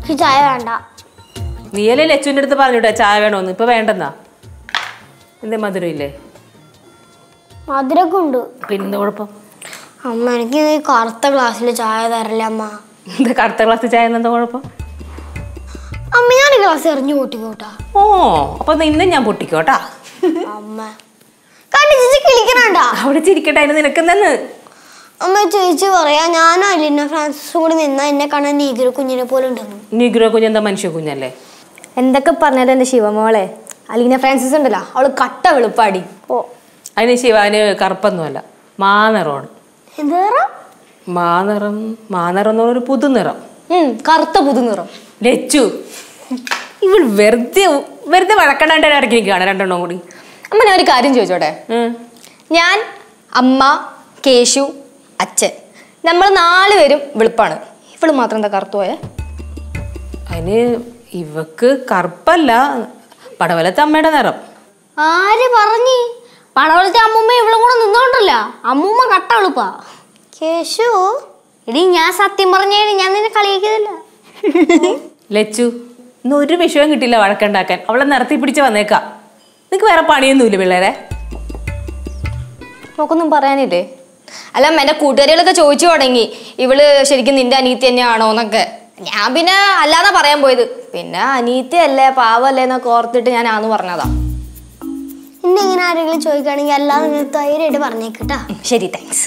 എനിക്ക് ചായ വേണ്ട നീയല്ലേ ലച്ചുവിൻ്റെ അടുത്ത് പറഞ്ഞിട്ടാ ചായ വേണമെന്ന് ഇപ്പൊ വേണ്ടെന്നാ എന്തേ മധുരം ഇല്ലേ മധുരമൊക്കെ ഉണ്ട് പിന്നെന്താ കുഴപ്പം അമ്മ എനിക്ക് ഈ കറുത്ത ഗ്ലാസ്സിൽ ചായ തരല്ലേ അമ്മ എന്താ കറുത്ത ഗ്ലാസ് ചായ എന്താ കുഴപ്പം അമ്മ ഞാൻ ഈ ഗ്ലാസ് എറിഞ്ഞു കൂട്ടിക്കോട്ടാ ഓ അപ്പൊ നിന്നെ ഞാൻ പൊട്ടിക്കോട്ടാ അമ്മ കണ്ടു ചേച്ചി കിളിക്കണണ്ട അവിടെ ചിരിക്കട്ടെ അതിന് നിനക്കെന്നു അമ്മ ചേച്ചി പറയാ ഞാനും അലിന ഫ്രാൻസിസും കൂടി നിന്നാ എന്നെ കാണാൻ നീതിര കുഞ്ഞിനെ പോലെ ഉണ്ടെന്ന് നീഗ്രോ കുഞ്ഞെന്താ മനുഷ്യ കുഞ്ഞല്ലേ എന്തൊക്കെ പറഞ്ഞാലും എൻ്റെ ശിവമോളെ അലീന ഫ്രാൻസിസ് ഉണ്ടല്ലോ അവള് കട്ട വെളുപ്പാടി ഓ അതിന് ശിവാന് കറുപ്പൊന്നുമല്ല മാനിറമാണ് എന്താ മാനിറം മാനിറം എന്ന് പറഞ്ഞൊരു പുതുനിറം ഉം, കറുത്ത പുതുനിറം ലച്ചു ഇവൾ വെറുതെ വെറുതെ വഴക്കണ്ടാണ്ട് ഇടയ്ക്ക് നിൽക്കുകയാണ് രണ്ടെണ്ണം കൂടി അമ്മ ഞാൻ ഒരു കാര്യം ചോദിച്ചോട്ടെ ഉം. ഞാൻ അമ്മ കേശു അച്ഛൻ നമ്മൾ നാല് പേരും വെളുപ്പാണ് ഇവള് മാത്രം എന്താ കറുത്തു പോയേ അതിന് ഇവക്ക് കറുപ്പല്ല പടവലത്തെ അമ്മയുടെ നിറം ആര് പറഞ്ഞ് പടവലത്തെ അമ്മൂമ്മ ഇവളും കൂടെ നിന്നോണ്ടല്ല അമ്മൂമ്മ കട്ട എളുപ്പാ കേശു എടി ഞാൻ സത്യം പറഞ്ഞേടി ഞാൻ നിന്നെ കളിയാക്കിയതല്ല ലച്ചു ഇന്ന് ഒരു വിഷയം കിട്ടില്ല വഴക്കുണ്ടാക്കാൻ അവളെ നിറത്തി പിടിച്ച് വന്നേക്കാം നിനക്ക് വേറെ പണിയൊന്നുമില്ല പിള്ളേരെ നമുക്കൊന്നും പറയാനില്ലേ അല്ല എൻ്റെ കൂട്ടുകാരികളൊക്കെ ചോദിച്ചു തുടങ്ങി ഇവള് ശരിക്കും നിന്റെ അനീത്തി തന്നെയാണോ എന്നൊക്കെ ഞാൻ പിന്നെ അല്ലാതെ പറയാൻ പോയത് പിന്നെ അനീത്തി അല്ലേ പാവല്ലേ എന്നൊക്കെ ഓർത്തിട്ട് ഞാൻ ആന്ന് പറഞ്ഞതാ ഇന്നെ ഇങ്ങനെ ആരെങ്കിലും ചോദിക്കുകയാണെങ്കിൽ അല്ലാതെ നിങ്ങൾ ധൈര്യമായിട്ട് പറഞ്ഞേക്കട്ടാ ഉം, ശരി താങ്ക്സ്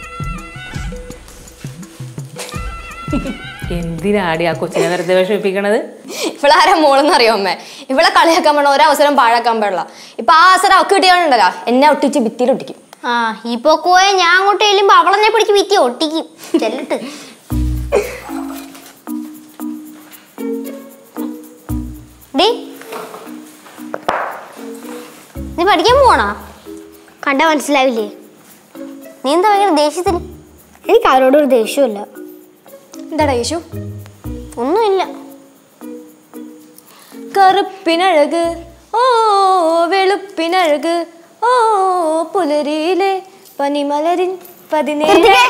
എന്തിനാടി ആ കൊച്ചിനെ വെറുതെ വിഷമിപ്പിക്കണത് ഇവളാരാ മോളെന്ന് അറിയോ അമ്മേ ഇവളെ കളിയാക്കാൻ പാടില്ല ഒരവസരം പാഴാക്കാൻ പാടില്ല ഇപ്പൊ ആ അവസരം അവക്ക് കിട്ടിയാണുണ്ടല്ലോ എന്നെ ഒട്ടിച്ച് ഭിത്തിയിൽ ഒട്ടിക്കും ആ ഇപ്പൊ പോയ ഞാൻ അങ്ങോട്ട് ചെല്ലുമ്പോ അവളെന്നെ പിടിച്ച് വിറ്റി ഒട്ടിക്കും ചെല്ലട്ട് ഡി നീ പഠിക്കാൻ പോണോ കണ്ട മനസ്സിലാവില്ലേ നീ എന്താ ഭയങ്കര ദേഷ്യത്തിന് എനിക്ക് അവരോടൊരു ദേഷ്യമില്ല എന്താടാ യേശു ഒന്നുമില്ല കറുപ്പിനഴക് ഓ വെളുപ്പിനഴക് ഓ പുലരിയിലെ പനിമലരിൻ പതിനേഴ് നിർത്തിക്കേ.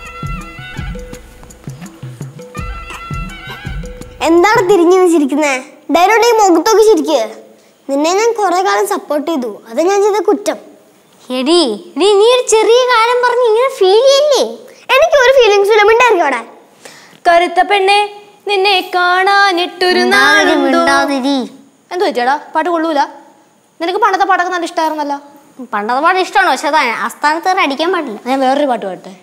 എന്താണ് തിരിഞ്ഞു ചിരിക്കുന്നേ ഡയലോട്ട് ഈ മുഖത്തൊക്കെ ചിരിക്കുക നിന്നെ ഞാൻ കുറെ കാലം സപ്പോർട്ട് ചെയ്തു അത് ഞാൻ ചെയ്ത കുറ്റം എടി എടി നീ ഒരു ചെറിയ കാര്യം പറഞ്ഞ് ഇങ്ങനെ ഫീൽ ചെയ്യില്ലേ എനിക്ക് ഒരു ഫീലിങ്സ് ഇല്ല മിണ്ടായിരിക്കും അവിടെ കറുത്ത പെണ്ണെ നിന്നെ കാണാനിട്ടൊരു നാളുണ്ടോ മിണ്ടാതിരി. എന്തു പറ്റിയാടാ പാട്ട് കൊള്ളൂല നിനക്ക് പണ്ടത്തെ പാട്ടൊക്കെ നല്ല ഇഷ്ടമായിരുന്നല്ലോ പണ്ടത്തെ പാട്ട് ഇഷ്ടമാണോ പക്ഷെ അതാണ് ആസ്ഥാനത്ത് കയറി അടിക്കാൻ പാടില്ല ഞാൻ വേറൊരു പാട്ട് പാട്ടെ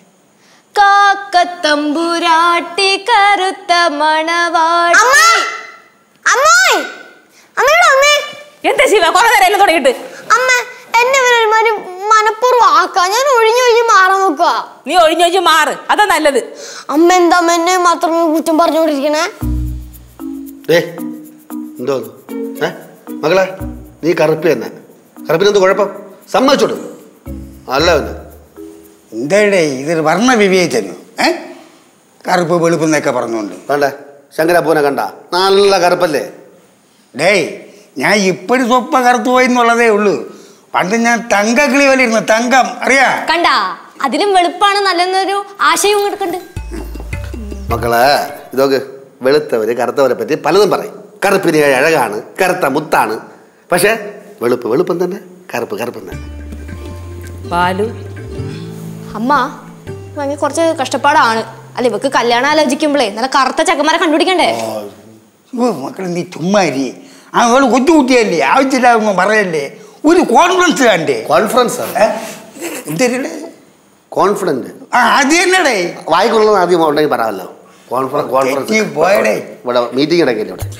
കാക്കത്തമ്പുരാട്ടി കറുത്ത മണവാട്ടി അമ്മ അമ്മോയ് അമ്മയുടെ അമ്മേ എന്താ ശിവ കുറെ നേരം എല്ലാം തുടങ്ങിയിട്ട് അമ്മ എന്നെ ഇവരൊരുമാതിരി മനഃപൂർവ്വം ആക്കാ ഞാൻ ഒഴിഞ്ഞു ഒഴിഞ്ഞ് മാറാൻ നോക്കുക നീ ഒഴിഞ്ഞൊഴിഞ്ഞ് മാറ് അതാ നല്ലത് അമ്മ എന്താ അമ്മ എന്നെ മാത്രം കുറ്റം പറഞ്ഞുകൊണ്ടിരിക്കണേ ഏ എന്തോന്നു ഏ മകളെ നീ കറുപ്പ് തന്നെ കറുപ്പിനെന്ത് കുഴപ്പം സമ്മതിച്ചോട് അല്ല പിന്നെ എന്തേടേ ഇതൊരു വർണ്ണ വിവേചനം ഏ കറുപ്പ് വെളുപ്പ് എന്നൊക്കെ പറഞ്ഞുകൊണ്ട് വേണ്ടേ ശങ്കരപ്പൂനെ കണ്ട നല്ല കറുപ്പല്ലേ ഡേയ് ഞാൻ ഇപ്പോഴും സ്വപ്പ കറുത്തു പോയി എന്നുള്ളതേ ഉള്ളൂ പണ്ട് ഞാൻ തങ്കക്കിളി പോലെ ഇരുന്നു തങ്കം അറിയാ കണ്ടാ അതിലും വെളുപ്പാണ് നല്ലെന്നൊരു ആശയം എടുക്കണ്ട് മക്കളെ ഇതൊക്കെ വെളുത്തവര് കറുത്തവരെ പറ്റി പലതും പറയും കറുപ്പിന് അഴകാണ് കറുത്ത മുത്താണ് പക്ഷേ വെളുപ്പ് വെളുപ്പം തന്നെ കറുപ്പ് കറുപ്പം തന്നെ ബാലു അമ്മ ഭയങ്കര കുറച്ച് കഷ്ടപ്പാടാണ് അല്ല ഇവക്ക് കല്യാണം ആലോചിക്കുമ്പോഴേ നല്ല കറുത്ത ചക്കന്മാരെ കണ്ടുപിടിക്കണ്ടേ ഓ മക്കളെ നീ ചുമ്മാ ഇരി ആ അവള് കൊച്ചു കുട്ടിയല്ലേ ആവശ്യമില്ലാതെ പറയല്ലേ ഒരു കോൺഫിഡൻസ് കണ്ടേ കോൺഫറൻസ് ഏ? എന്തേരുടെ കോൺഫിഡന്റ് ആ അത് തന്നെടേ വായിക്കുള്ളത് ആദ്യം ഉണ്ടെങ്കിൽ പറയാമല്ലോ കോൺഫറൻസ് കോൺഫറൻസ് തെറ്റി പോയടേ. ഇവിടെ മീറ്റിംഗ് ഇടയ്ക്കില്ല ഇവിടെ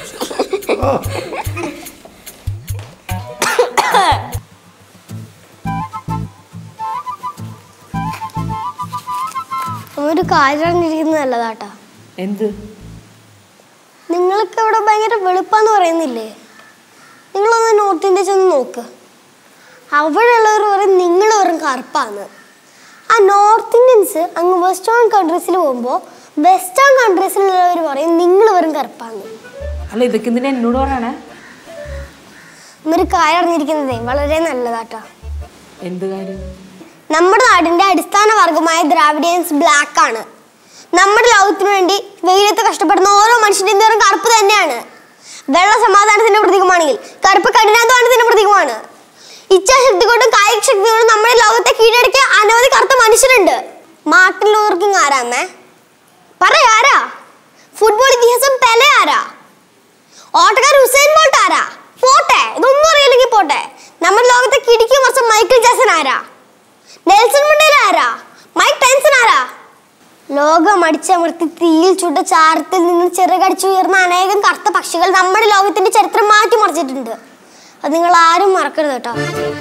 ഒരു കാര്യം അറിഞ്ഞിരിക്കുന്നത് നല്ലതാട്ടാ എന്ത് നിങ്ങൾക്ക് ഇവിടെ ഭയങ്കര വെളുപ്പാന്ന് പറയുന്നില്ലേ നിങ്ങളൊന്ന് നോർത്ത് ഇന്ത്യ ചെന്ന് നോക്ക് അവിടെയുള്ളവർ പറയും നിങ്ങൾ വെറും കറുപ്പാന്ന് ആ നോർത്ത് ഇന്ത്യൻസ് അങ്ങ് വെസ്റ്റേൺ കൺട്രീസിൽ പോകുമ്പോൾ വെസ്റ്റേൺ കൺട്രീസിലുള്ളവർ പറയും നിങ്ങൾ വെറും കറുപ്പാന്ന് അല്ല ഇതൊക്കെ എന്തിനാ എന്നോട് പറയണേ എന്നൊരു കാര്യം അറിഞ്ഞിരിക്കുന്നതേ വളരെ നല്ലതാട്ടാ എന്ത് കാര്യം നമ്മുടെ നാടിന്റെ അടിസ്ഥാന വർഗമായ ദ്രാവിഡിയൻസ് ബ്ലാക്ക് ആണ് നമ്മുടെ ലവ് ലോകത്തിനു വേണ്ടി വെയിലത്ത് കഷ്ടപ്പെടുന്ന ഓരോ മനുഷ്യന്റെയും നിറം കറുപ്പ് തന്നെയാണ് വെള്ള സമാധാനത്തിന്റെ പ്രതീകമാണെങ്കിൽ കറുപ്പ് കഠിനാധ്വാനത്തിന്റെ പ്രതീകമാണ് ഇച്ഛാശക്തി കൊണ്ടും കായിക ശക്തി കൊണ്ടും നമ്മുടെ ലോകത്തെ കീഴടക്കിയ അനവധി കറുത്ത മനുഷ്യരുണ്ട് മാർട്ടിൻ ലൂതർ കിങ് ആരാമേ പറയ ആരാ ഫുട്ബോൾ ഇതിഹാസം പെലെ ആരാ ഓട്ടക്കാർ ഹുസൈൻ ബോൾട്ട് ആരാ പോട്ടെ ഇതൊന്നും അറിയില്ലെങ്കിൽ പോട്ടെ നമ്മുടെ ലോകത്തെ കിടിക്കും വർഷം മൈക്കിൾ ജാസൺ ആരാ നെൽസൺ മണ്ടേല ആരാ മൈക്ക് ടൈൻസൺ ആരാ ലോകം അടിച്ചമർത്തി തീയിൽ ചുട്ട ചാരത്തിൽ നിന്ന് ചിറകടിച്ചുയർന്ന അനേകം കറുത്ത പക്ഷികൾ നമ്മുടെ ലോകത്തിന്റെ ചരിത്രം മാറ്റിമറിച്ചിട്ടുണ്ട് അത് നിങ്ങൾ ആരും മറക്കരുത് കേട്ടോ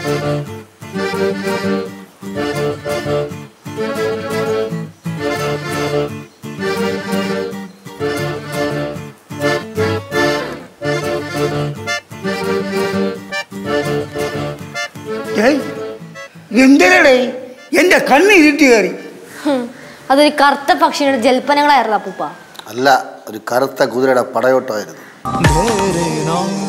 ഏയ് എന്തിനടേ എന്റെ കണ്ണ് ഇരുട്ടി കയറി ഹും, അതൊരു കറുത്ത പക്ഷിയുടെ ജൽപ്പനങ്ങളായിരുന്നു അപ്പൂപ്പ അല്ല ഒരു കറുത്ത കുതിരയുടെ പടയോട്ടമായിരുന്നു ढेरे नाम